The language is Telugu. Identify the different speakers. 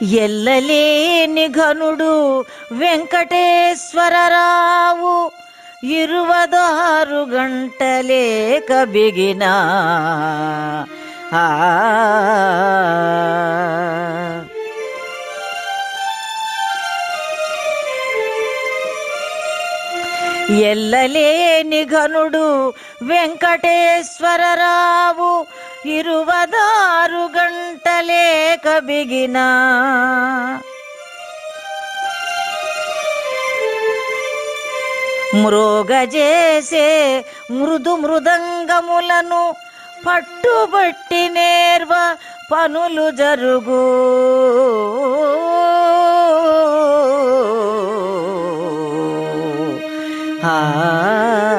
Speaker 1: ఎల్లలేని ఘనుడు వెంకటేశ్వరరావు ఇరువదారు గంటలేక బిగినా ఆ ఎల్లలేని ఘనుడు వెంకటేశ్వరరావు ఇరువదారు గంటలేక బిగినా మృగజేసే మృదు మృదంగములను పట్టుబట్టి నేర్వ పనులు జరుగు ఆ